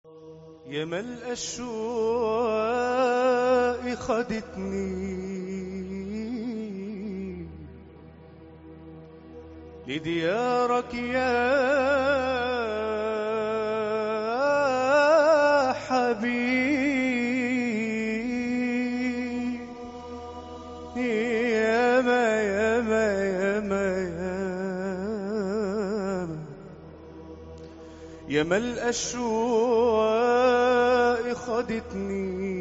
يا مل الشواق خدتني لديارك يا حبيب يا ما يا ما يا ما يا ما يا مل الشواق خدتني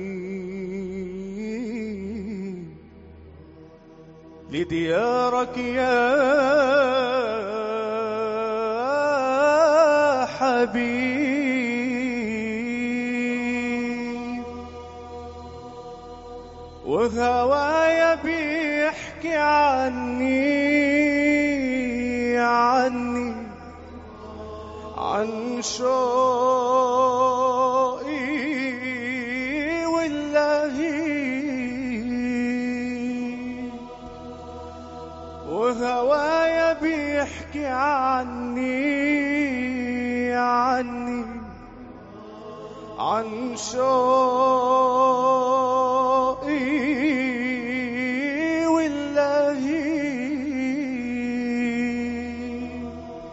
لديارك يا حبيب وهوايا بيحكي عني عني عن شوقي واللهيب وهوايا بيحكي عني عني عن شوقي واللهيب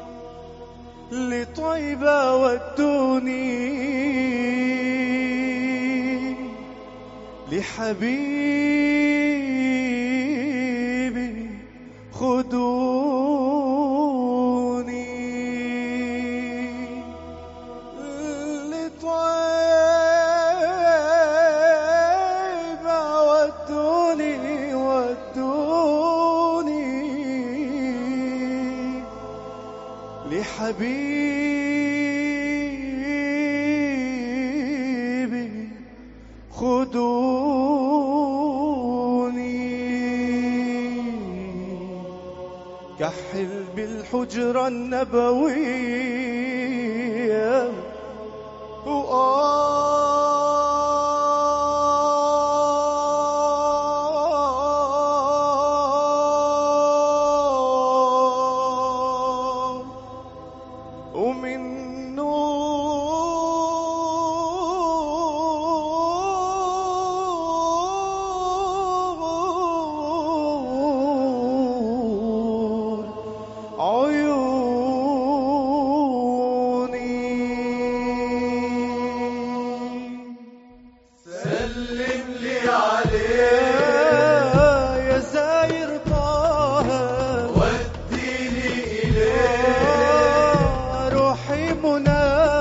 لطيبة ودوني لحبيبي خدوني لطيبة ودوني ودوني لحبيبي خدوني كحل بالحجرة النبوية وآه ومن نور عيوني سلم لي عليه يا يا زاير طه وديني إليه روحي منى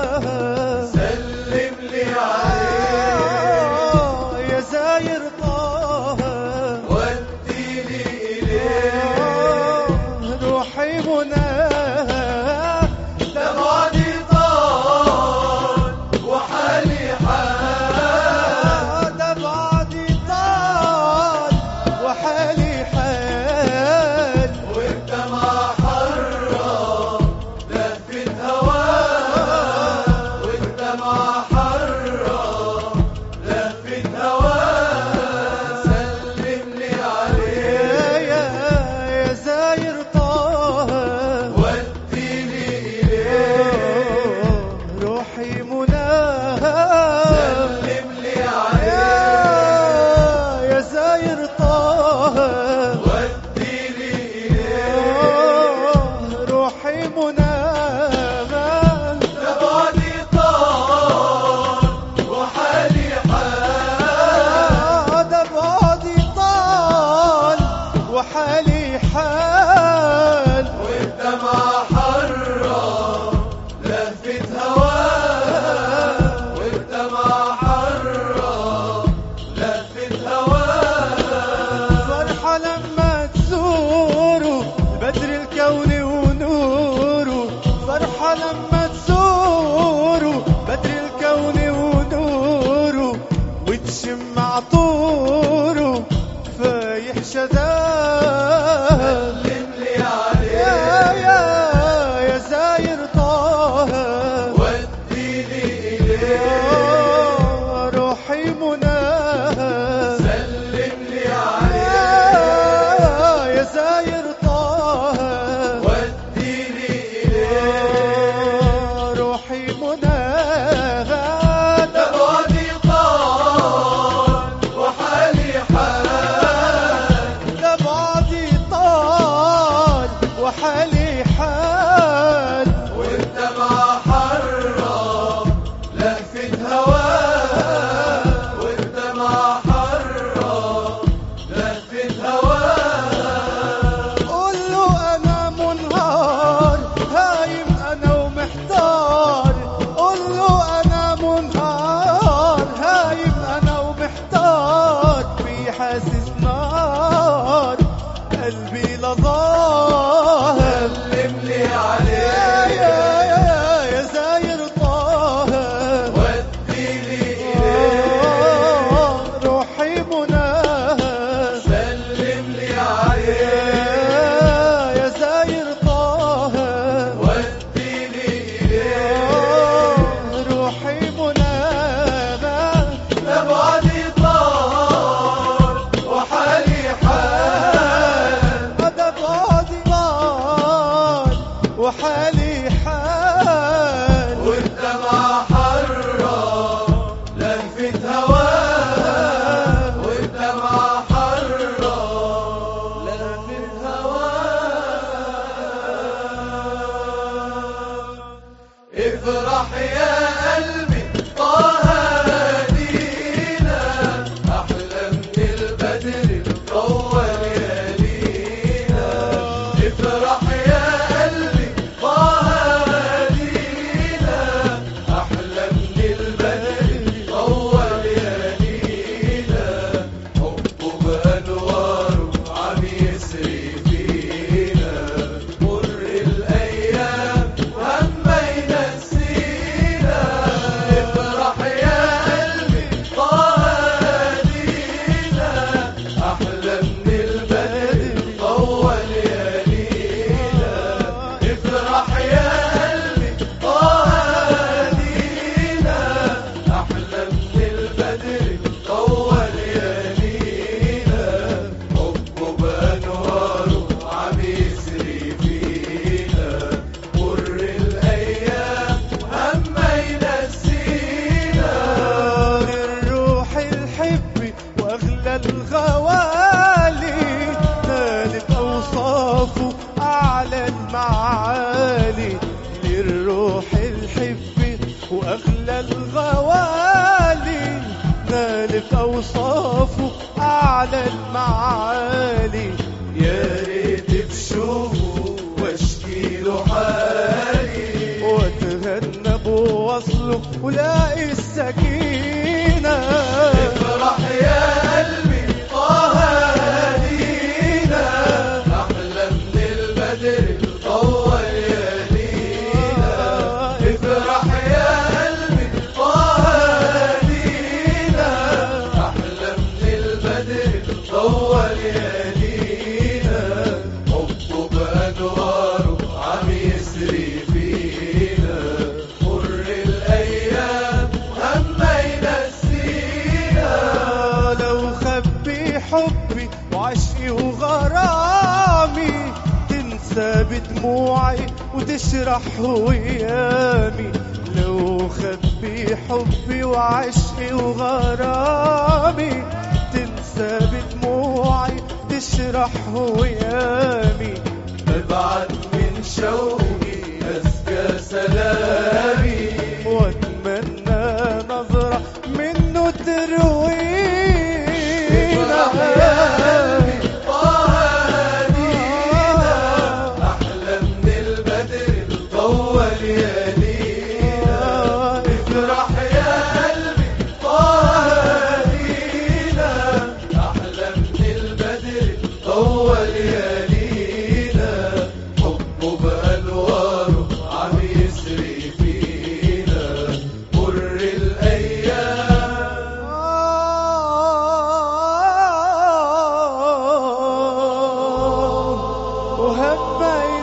ريحان والدمعة حرة لفت هواه والدمعة حرة لفت هواه افرح يا قلبي طه هدينا احلى من البدر الضوى ليالينا افرح يا قلبي طه هدينا احلى من البدر الضوى ليالينا حبه بانواره عم يسري فينا مر الايام وهم ينسينا افرح يا قلبي طه هدينا احلى من البدر ضوى ليالينا افرح يا قلبي طه هدينا احلى من البدر ضوى ليالينا حبه بانواره عم يسري فينا مر الايام هم ينسينا للروح الحب واغلى الغوالي ثالث اوصافه اعلى المعالي للروح الحب واغلى الغوالي ثالث اوصافه اعلى المعالي يا ريت تشوفه واشكي له حالي واتغنى بوصله ولاقي السكينه افرح يا قلبي طه هدينا احلى من البدر ضوى ليالينا افرح يا قلبي طه هدينا احلى من البدر ضوى ليالينا حبه بانواره عم يسري فينا مر الايام هم ينسينا لو خبي حبي وعشقي وغرامي تنسى بدموعي وتشرح ويامي لو خبي حبي وعشقي وغرامي تنسى بدموعي تشرح ويامي ابعت من شوقي أزكى سلامي واتمنى نظرة منه تروينا طه هدينا أحلى من البدر ضوى ليالينا افرح يا قلبي طه هدينا أحلى من البدر ضوى ليالينا حبه بأنواره عم يسري فينا مر الأيام وهم